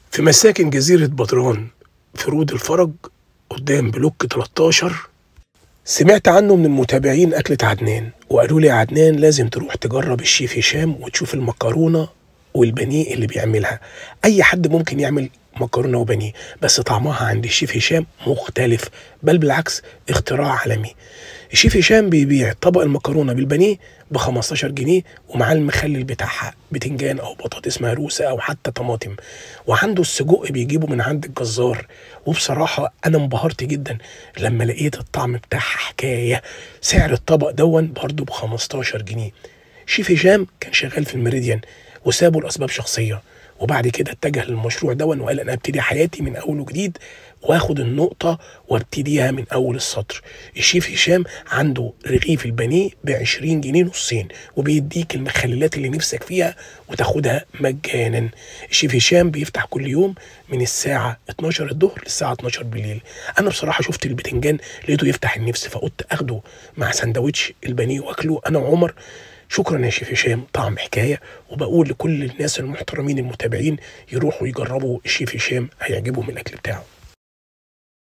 في مساكن جزيرة بدران في رود الفرج قدام بلوك 13 سمعت عنه من المتابعين أكلة عدنان وقالوا لي يا عدنان لازم تروح تجرب الشيف هشام وتشوف المكرونة والبانيه اللي بيعملها أي حد ممكن يعمل مكرونة وبانيه بس طعمها عند الشيف هشام مختلف بل بالعكس اختراع عالمي الشيف هشام بيبيع طبق المكرونة بالبانيه ب 15 جنيه ومعاه المخلل بتاعها بتنجان او بطاطس مهروسه او حتى طماطم وعنده السجق بيجيبه من عند الجزار وبصراحه انا انبهرت جدا لما لقيت الطعم بتاعها حكايه سعر الطبق دون برضه ب 15 جنيه شيف هشام كان شغال في الميريديان وسابه لاسباب شخصيه وبعد كده اتجه للمشروع دون وقال انا ابتدي حياتي من اول وجديد واخد النقطة وابتديها من أول السطر الشيف هشام عنده رغيف البانيه ب 20 جنيه نصين وبيديك المخللات اللي نفسك فيها وتاخدها مجانا الشيف هشام بيفتح كل يوم من الساعة 12 الظهر للساعة 12 بالليل أنا بصراحة شفت البتنجان لقيته يفتح النفس فقلت أخده مع سندوتش البانيه وأكله أنا وعمر شكرا يا شيف هشام طعم حكايه وبقول لكل الناس المحترمين المتابعين يروحوا يجربوا الشيف هشام هيعجبهم الاكل بتاعه